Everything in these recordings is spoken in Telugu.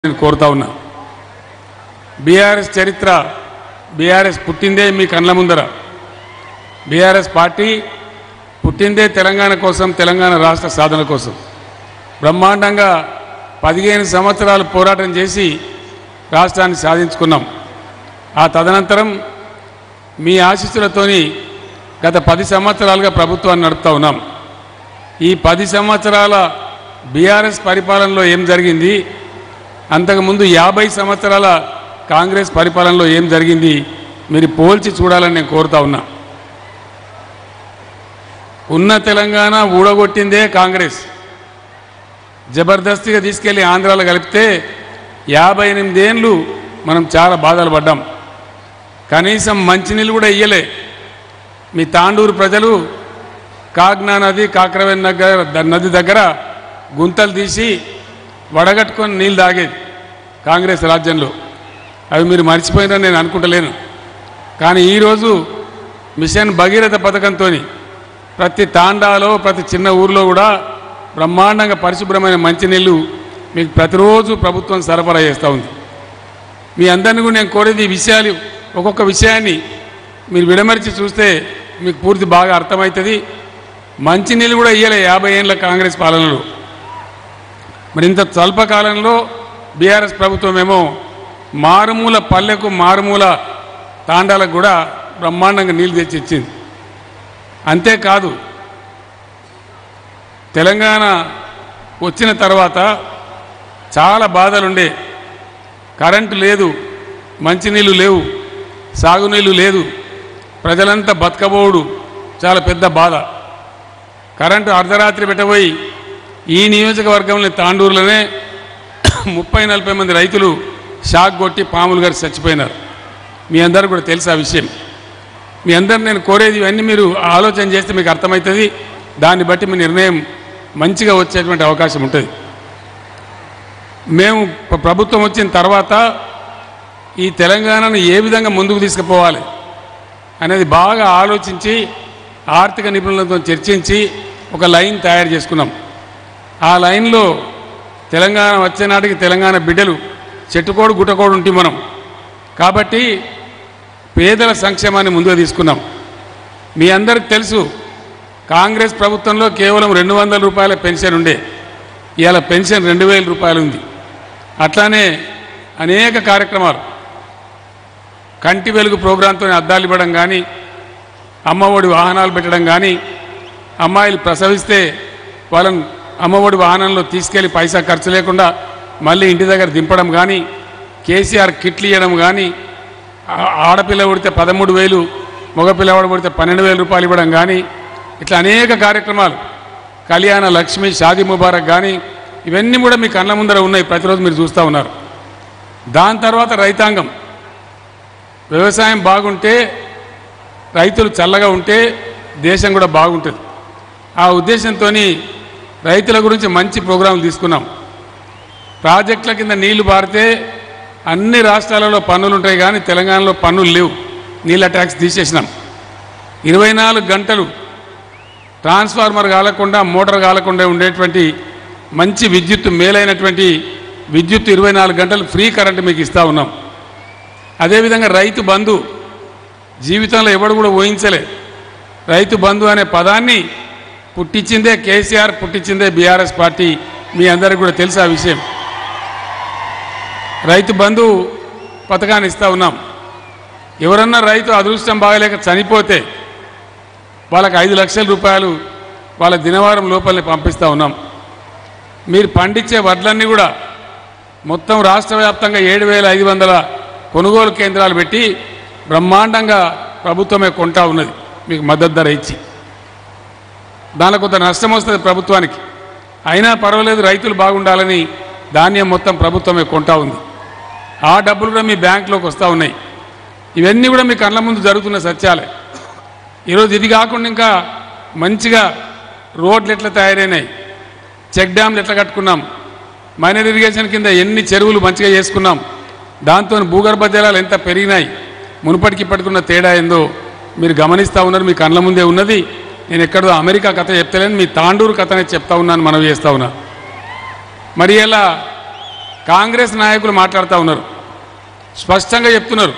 నేను కోరుతా ఉన్నా బీఆర్ఎస్ చరిత్ర బీఆర్ఎస్ పుట్టిందే మీ కళ్ళ ముందర బీఆర్ఎస్ పార్టీ పుట్టిందే తెలంగాణ కోసం తెలంగాణ రాష్ట్ర సాధన కోసం బ్రహ్మాండంగా పదిహేను సంవత్సరాలు పోరాటం చేసి రాష్ట్రాన్ని సాధించుకున్నాం ఆ తదనంతరం మీ ఆశీస్సులతోని గత పది సంవత్సరాలుగా ప్రభుత్వాన్ని నడుపుతా ఉన్నాం ఈ పది సంవత్సరాల బీఆర్ఎస్ పరిపాలనలో ఏం జరిగింది అంతకుముందు యాభై సంవత్సరాల కాంగ్రెస్ పరిపాలనలో ఏం జరిగింది మీరు పోల్చి చూడాలని నేను కోరుతా ఉన్నా ఉన్న తెలంగాణ ఊడగొట్టిందే కాంగ్రెస్ జబర్దస్తిగా తీసుకెళ్లి ఆంధ్రాలో కలిపితే యాభై ఎనిమిదేళ్ళు మనం చాలా బాధలు పడ్డాం కనీసం మంచినీళ్ళు కూడా ఇయ్యలే మీ తాండూరు ప్రజలు కాగ్నా నది కాకరవేన్ నగర్ ద- నది దగ్గర గుంతలు తీసి వడగట్టుకొని నీళ్ళు తాగేది కాంగ్రెస్ రాజ్యంలో అవి మీరు మర్చిపోయినారని నేను అనుకుంటలేను కానీ ఈరోజు మిషన్ భగీరథ పథకంతో ప్రతి తాండాలో ప్రతి చిన్న ఊర్లో కూడా బ్రహ్మాండంగా పరిశుభ్రమైన మంచినీళ్ళు మీకు ప్రతిరోజు ప్రభుత్వం సరఫరా చేస్తూ ఉంది మీ అందరిని కూడా నేను కోరేది ఈ విషయాలు ఒక్కొక్క విషయాన్ని మీరు విడమరిచి చూస్తే మీకు పూర్తి బాగా అర్థమవుతుంది మంచినీళ్ళు కూడా ఇయ్యలే యాభై ఏళ్ళ కాంగ్రెస్ పాలనలో మరి ఇంత స్వల్ప కాలంలో బీఆర్ఎస్ ప్రభుత్వం ఏమో మారుమూల పల్లెకు మారుమూల తాండాలకు కూడా బ్రహ్మాండంగా నీళ్లు తెచ్చి ఇచ్చింది అంతేకాదు తెలంగాణ వచ్చిన తర్వాత చాలా బాధలుండే కరెంటు లేదు మంచినీళ్ళు లేవు సాగునీళ్ళు లేదు ప్రజలంతా బతకబోడు చాలా పెద్ద బాధ కరెంటు అర్ధరాత్రి పెట్టబోయి ఈ నియోజకవర్గంలో తాండూరులోనే ముప్పై నలభై మంది రైతులు షాక్ కొట్టి పాములు గారు చచ్చిపోయినారు మీ అందరూ కూడా తెలుసు ఆ విషయం మీ అందరు నేను కోరేది ఇవన్నీ మీరు ఆలోచన చేస్తే మీకు అర్థమవుతుంది దాన్ని బట్టి మీ నిర్ణయం మంచిగా వచ్చేటువంటి అవకాశం ఉంటుంది మేము ప్ర- ప్రభుత్వం వచ్చిన తర్వాత ఈ తెలంగాణను ఏ విధంగా ముందుకు తీసుకుపోవాలి అనేది బాగా ఆలోచించి ఆర్థిక నిపుణులతో చర్చించి ఒక లైన్ తయారు చేసుకున్నాం ఆ లైన్లో తెలంగాణ వచ్చే నాటికి తెలంగాణ బిడ్డలు చెట్టుకోడు గుట్టకోడు ఉంటే మనం కాబట్టి పేదల సంక్షేమాన్ని ముందుగా తీసుకున్నాం మీ అందరికి తెలుసు కాంగ్రెస్ ప్రభుత్వంలో కేవలం రెండు వందల రూపాయల పెన్షన్ ఉండే ఇవాళ పెన్షన్ రెండు వేల రూపాయలు ఉంది అట్లానే అనేక కార్యక్రమాలు కంటి వెలుగు ప్రోగ్రాంతో అద్దాలు ఇవ్వడం కానీ అమ్మఒడి వాహనాలు పెట్టడం కానీ అమ్మాయిలు ప్రసవిస్తే వాళ్ళని అమ్మఒడి వాహనంలో తీసుకెళ్లి పైసా ఖర్చు లేకుండా మళ్ళీ ఇంటి దగ్గర దింపడం కానీ కేసీఆర్ కిట్లు ఇవ్వడం కానీ ఆ- ఆడపిల్ల పుడితే పదమూడు వేలు మగపిల్లవాడు పుడితే పన్నెండు వేల రూపాయలు ఇవ్వడం కానీ ఇట్లా అనేక కార్యక్రమాలు కళ్యాణ లక్ష్మి షాదీ ముబారక్ కానీ ఇవన్నీ కూడా మీ కళ్ళ ముందర ఉన్నాయి ప్రతిరోజు మీరు చూస్తూ ఉన్నారు దాని తర్వాత రైతాంగం వ్యవసాయం బాగుంటే రైతులు చల్లగా ఉంటే దేశం కూడా బాగుంటుంది ఆ ఉద్దేశంతో రైతుల గురించి మంచి ప్రోగ్రాంలు తీసుకున్నాం ప్రాజెక్టుల కింద నీళ్లు పారితే అన్ని రాష్ట్రాలలో పన్నులు ఉంటాయి కానీ తెలంగాణలో పన్నులు లేవు నీళ్ళ ట్యాక్స్ తీసేసినాం ఇరవై నాలుగు గంటలు ట్రాన్స్ఫార్మర్ కాలకుండా మోటార్ కాలకుండా ఉండేటువంటి మంచి విద్యుత్ మేలైనటువంటి విద్యుత్ ఇరవై నాలుగు గంటలు ఫ్రీ కరెంట్ మీకు ఇస్తూ ఉన్నాం అదేవిధంగా రైతు బంధు జీవితంలో ఎవడు కూడా ఊహించలే రైతు బంధు అనే పదాన్ని పుట్టించిందే కేసీఆర్ పుట్టించిందే బీఆర్ఎస్ పార్టీ మీ అందరికీ కూడా తెలుసు ఆ విషయం రైతు బంధు పథకాన్ని ఇస్తూ ఉన్నాం ఎవరన్నా రైతు అదృష్టం బాగలేక చనిపోతే వాళ్ళకి ఐదు లక్షల రూపాయలు వాళ్ళ దినవారం లోపలనే పంపిస్తూ ఉన్నాం మీరు పండించే వడ్లన్నీ కూడా మొత్తం రాష్ట్ర వ్యాప్తంగా ఏడు వేల ఐదు వందల కొనుగోలు కేంద్రాలు పెట్టి బ్రహ్మాండంగా ప్రభుత్వమే కొంటా ఉన్నది మీకు మద్దతు ధర ఇచ్చి దానిలో కొంత నష్టం వస్తుంది ప్రభుత్వానికి అయినా పర్వాలేదు రైతులు బాగుండాలని ధాన్యం మొత్తం ప్రభుత్వమే కొంటా ఉంది ఆ డబ్బులు కూడా మీ బ్యాంకులోకి వస్తూ ఉన్నాయి ఇవన్నీ కూడా మీ కళ్ళ ముందు జరుగుతున్న సత్యాలే ఈరోజు ఇది కాకుండా ఇంకా మంచిగా రోడ్లు ఎట్లా తయారైనాయి చెక్ డ్యామ్లు ఎట్లా కట్టుకున్నాం మైనర్ ఇరిగేషన్ కింద ఎన్ని చెరువులు మంచిగా చేసుకున్నాం దాంతో భూగర్భ జలాలు ఎంత పెరిగినాయి మునుపటికి ఇప్పటికున్న తేడా ఏందో మీరు గమనిస్తూ ఉన్నారు మీ కళ్ళ ముందే ఉన్నది నేను ఎక్కడో అమెరికా కథ చెప్తలేను మీ తాండూరు కథనే చెప్తా ఉన్నాను మనవి చేస్తా ఉన్నా మరి ఇలా కాంగ్రెస్ నాయకులు మాట్లాడుతూ ఉన్నారు స్పష్టంగా చెప్తున్నారు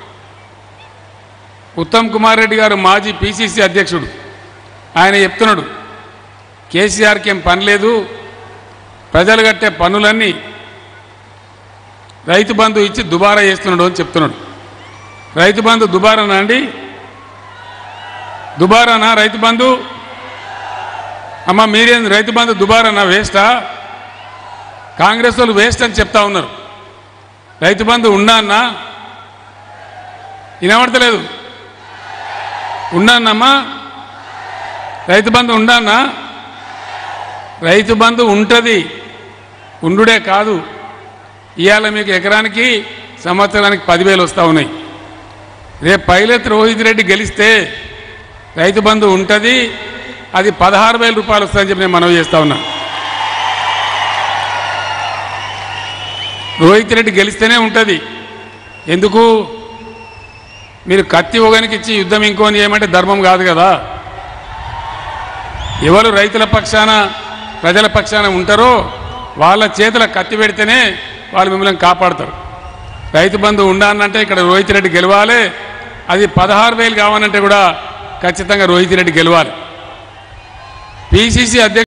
ఉత్తమ్ కుమార్ రెడ్డి గారు మాజీ పిసిసి అధ్యక్షుడు ఆయన చెప్తున్నాడు కేసీఆర్కి ఏం పని లేదు ప్రజలు కట్టే పన్నులన్నీ రైతు బంధు ఇచ్చి దుబారా చేస్తున్నాడు అని చెప్తున్నాడు రైతు బంధు దుబారానా అండి దుబారానా రైతు బంధు అమ్మ మీరేం రైతు బంధు దుబారానా వేస్టా కాంగ్రెస్ వాళ్ళు వేస్ట్ అని చెప్తా ఉన్నారు రైతు బంధు ఉండా అన్నా వినబడతలేదు ఉన్నానమ్మా రైతు బంధు ఉండానా రైతు బంధు ఉంటుంది ఉండుడే కాదు ఇవాళ మీకు ఎకరానికి సంవత్సరానికి పదివేలు వస్తూ ఉన్నాయి రేపు పైలత్ రోహిత్ రెడ్డి గెలిస్తే రైతు బంధు ఉంటుంది అది పదహారు వేల రూపాయలు వస్తుందని చెప్పి నేను మనవి చేస్తా ఉన్నా రోహిత్ రెడ్డి గెలిస్తేనే ఉంటుంది ఎందుకు మీరు కత్తి ఒకనికి ఇచ్చి యుద్ధం ఇంకోని చేయమంటే ధర్మం కాదు కదా ఎవరు రైతుల పక్షాన ప్రజల పక్షాన ఉంటారో వాళ్ళ చేతుల కత్తి పెడితేనే వాళ్ళు మిమ్మల్ని కాపాడతారు రైతు బంధు ఉండాలంటే ఇక్కడ రోహిత్ రెడ్డి గెలవాలి అది పదహారు వేలు కావాలంటే కూడా ఖచ్చితంగా రోహిత్ రెడ్డి గెలవాలి పిసిసి అధ్యక్ష